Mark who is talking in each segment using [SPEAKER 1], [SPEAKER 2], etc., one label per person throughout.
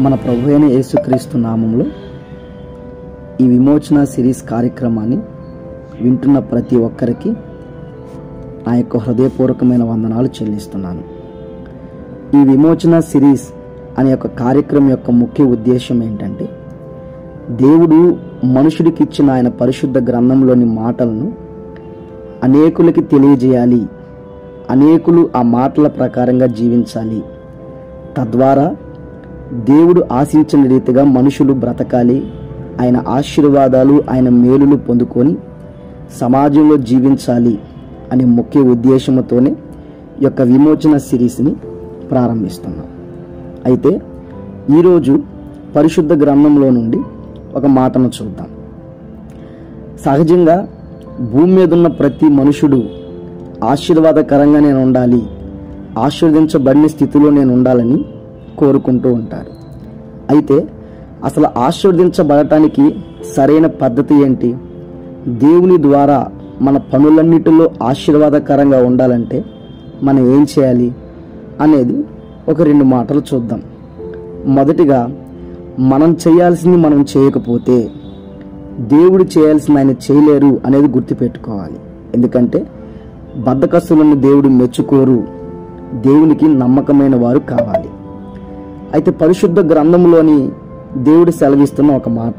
[SPEAKER 1] మన ప్రభు అయిన యేసుక్రీస్తు నామంలో ఈ విమోచన సిరీస్ కార్యక్రమాన్ని వింటున్న ప్రతి ఒక్కరికి నా యొక్క హృదయపూర్వకమైన వందనాలు చెల్లిస్తున్నాను ఈ విమోచన సిరీస్ అనే యొక్క కార్యక్రమం యొక్క ముఖ్య ఉద్దేశం ఏంటంటే దేవుడు మనుషుడికి ఇచ్చిన ఆయన పరిశుద్ధ గ్రంథంలోని మాటలను అనేకులకి తెలియజేయాలి అనేకులు ఆ మాటల ప్రకారంగా జీవించాలి తద్వారా దేవుడు ఆశించిన రీతిగా మనుషులు బ్రతకాలి ఆయన ఆశీర్వాదాలు ఆయన మేలులు పొందుకొని సమాజంలో జీవించాలి అనే ముఖ్య ఉద్దేశంతోనే ఈ యొక్క విమోచన సిరీస్ని ప్రారంభిస్తున్నాం అయితే ఈరోజు పరిశుద్ధ గ్రంథంలో నుండి ఒక మాటను చూద్దాం సహజంగా భూమి మీద ఉన్న ప్రతి మనుషుడు ఆశీర్వాదకరంగా నేను ఉండాలి ఆశీర్వదించబడిన స్థితిలో నేను ఉండాలని కోరుకుంటూ ఉంటారు అయితే అసలు ఆశీర్వదించబడటానికి సరైన పద్ధతి ఏంటి దేవుని ద్వారా మన పనులన్నిటిలో ఆశీర్వాదకరంగా ఉండాలంటే మనం ఏం చేయాలి అనేది ఒక రెండు మాటలు చూద్దాం మొదటిగా మనం చేయాల్సింది మనం చేయకపోతే దేవుడు చేయాల్సింది ఆయన చేయలేరు అనేది గుర్తుపెట్టుకోవాలి ఎందుకంటే బద్ధకస్తులను దేవుడు మెచ్చుకోరు దేవునికి నమ్మకమైన వారు కావాలి అయితే పరిశుద్ధ గ్రంథంలోని దేవుడు సెలవిస్తున్న ఒక మాట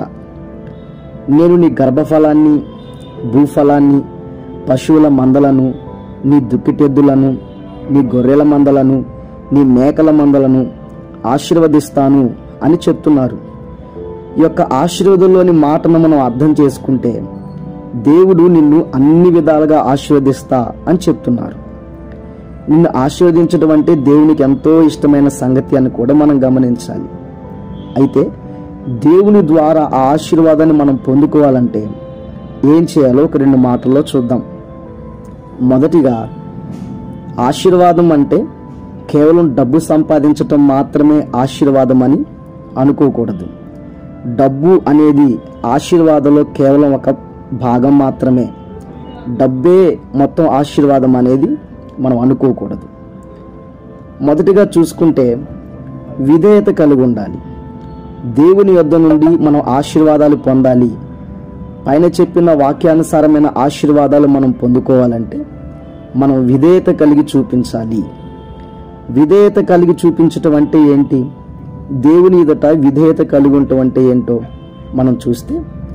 [SPEAKER 1] నేను నీ గర్భఫలాన్ని భూఫలాన్ని పశువుల మందలను నీ దుక్కిటెద్దులను నీ గొర్రెల మందలను నీ మేకల మందలను ఆశీర్వదిస్తాను అని చెప్తున్నారు ఈ యొక్క ఆశీర్వాదంలోని మాటను మనం అర్థం చేసుకుంటే దేవుడు నిన్ను అన్ని విధాలుగా ఆశీర్వదిస్తా అని చెప్తున్నారు నిన్ను ఆశీర్వదించడం అంటే దేవునికి ఎంతో ఇష్టమైన సంగతి అని కూడా మనం గమనించాలి అయితే దేవుని ద్వారా ఆ ఆశీర్వాదాన్ని మనం పొందుకోవాలంటే ఏం చేయాలో ఒక రెండు మాటల్లో చూద్దాం మొదటిగా ఆశీర్వాదం అంటే కేవలం డబ్బు సంపాదించటం మాత్రమే ఆశీర్వాదం అని అనుకోకూడదు డబ్బు అనేది ఆశీర్వాదంలో కేవలం ఒక భాగం మాత్రమే డబ్బే మొత్తం ఆశీర్వాదం అనేది మనం అనుకోకూడదు మొదటిగా చూసుకుంటే విధేయత కలిగి ఉండాలి దేవుని యొద్ద నుండి మనం ఆశీర్వాదాలు పొందాలి పైన చెప్పిన వాక్యానుసారమైన ఆశీర్వాదాలు మనం పొందుకోవాలంటే మనం విధేయత కలిగి చూపించాలి విధేయత కలిగి చూపించటం అంటే ఏంటి దేవుని ఎదుట విధేయత కలిగి ఉండటం అంటే ఏంటో మనం చూస్తే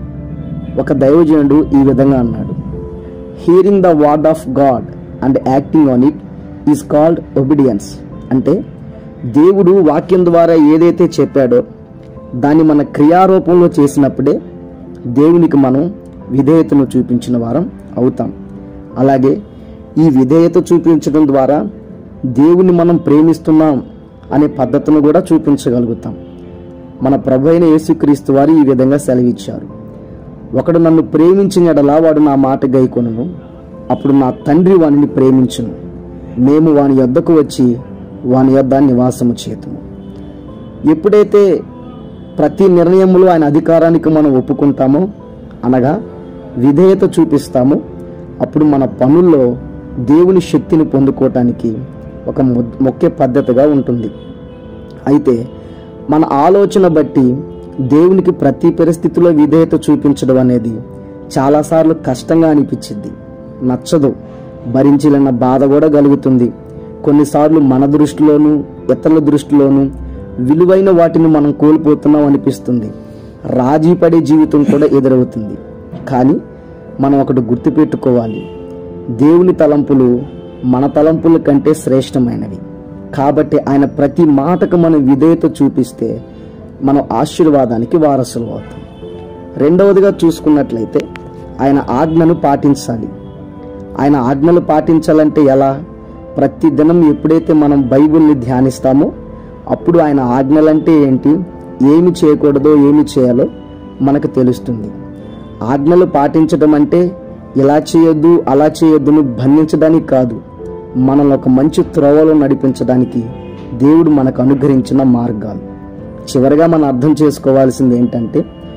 [SPEAKER 1] ఒక దైవజనుడు ఈ విధంగా అన్నాడు hearing the word of God and acting on it is called obedience అంటే దేవుడు వాక్యం ద్వారా ఏదైతే చెప్పాడో దాన్ని మన క్రియారూపంలో చేసినప్పుడే దేవునికి మనం విధేయతను చూపించిన వారం అవుతాం అలాగే ఈ విధేయత చూపించడం ద్వారా దేవుని మనం ప్రేమిస్తున్నాం అనే పద్ధతిని కూడా చూపించగలుగుతాం మన ప్రభు అయిన యేసుక్రీస్తు వారు ఈ విధంగా సెలవిచ్చారు ఒకడు నన్ను ప్రేమించిన ఎడలా వాడు నా మాట గైకొనను అప్పుడు నా తండ్రి వానిని ప్రేమించును మేము వాని యొద్దకు వచ్చి వాని యొద్ద నివాసము చేతుము ఎప్పుడైతే ప్రతి నిర్ణయంలో ఆయన అధికారానికి మనం ఒప్పుకుంటామో అనగా విధేయత చూపిస్తామో అప్పుడు మన పనుల్లో దేవుని శక్తిని పొందుకోవటానికి ఒక ము- ముఖ్య పద్ధతిగా ఉంటుంది అయితే మన ఆలోచన బట్టి దేవునికి ప్రతి పరిస్థితిలో విధేయత చూపించడం అనేది చాలాసార్లు కష్టంగా అనిపించింది నచ్చదు భరించలేన్న బాధ కూడా కలుగుతుంది కొన్నిసార్లు మన దృష్టిలోనూ ఇతరుల దృష్టిలోనూ విలువైన వాటిని మనం కోల్పోతున్నాం అనిపిస్తుంది రాజీ పడే జీవితం కూడా ఎదురవుతుంది కానీ మనం ఒకటి గుర్తుపెట్టుకోవాలి దేవుని తలంపులు మన తలంపుల కంటే శ్రేష్టమైనవి కాబట్టి ఆయన ప్రతి మాటకు మనం విధేయత చూపిస్తే మనం ఆశీర్వాదానికి వారసులు అవుతాం రెండవదిగా చూసుకున్నట్లయితే ఆయన ఆజ్ఞను పాటించాలి ఆయన ఆజ్ఞలు పాటించాలంటే ఎలా ప్రతి దినం ఎప్పుడైతే మనం బైబిల్ని ధ్యానిస్తామో అప్పుడు ఆయన ఆజ్ఞలంటే ఏంటి ఏమి చేయకూడదో ఏమి చేయాలో మనకు తెలుస్తుంది ఆజ్ఞలు పాటించడం అంటే ఇలా చేయొద్దు అలా చేయొద్దును బంధించడానికి కాదు మనల్ని ఒక మంచి త్రోవలో నడిపించడానికి దేవుడు మనకు అనుగ్రహించిన మార్గాలు చివరిగా మనం అర్థం చేసుకోవాల్సింది ఏంటంటే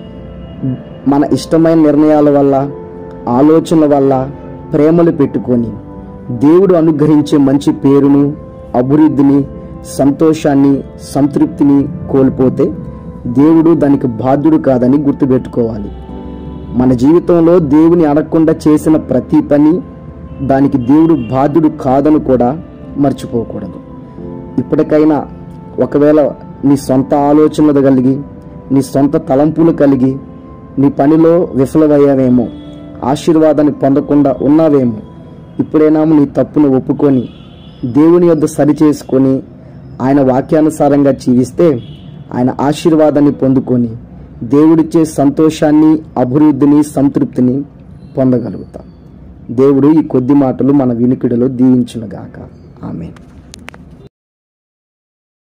[SPEAKER 1] మన ఇష్టమైన నిర్ణయాల వల్ల ఆలోచనల వల్ల ప్రేమలు పెట్టుకొని దేవుడు అనుగ్రహించే మంచి పేరును అభివృద్ధిని సంతోషాన్ని సంతృప్తిని కోల్పోతే దేవుడు దానికి బాధ్యుడు కాదని గుర్తుపెట్టుకోవాలి మన జీవితంలో దేవుని అడగకుండా చేసిన ప్రతి పని దానికి దేవుడు బాధ్యుడు కాదని కూడా మర్చిపోకూడదు ఇప్పటికైనా ఒకవేళ నీ సొంత ఆలోచనలు కలిగి నీ సొంత తలంపులు కలిగి నీ పనిలో విఫలమయ్యావేమో ఆశీర్వాదాన్ని పొందకుండా ఉన్నావేమో ఇప్పుడైనా నీ తప్పును ఒప్పుకొని దేవుని యొద్ద సరిచేసుకొని ఆయన వాక్యానుసారంగా జీవిస్తే ఆయన ఆశీర్వాదాన్ని పొందుకొని దేవుడిచ్చే సంతోషాన్ని అభివృద్ధిని సంతృప్తిని పొందగలుగుతాం దేవుడు ఈ కొద్ది మాటలు మన వినికిడిలో దీవించునుగాక ఆమె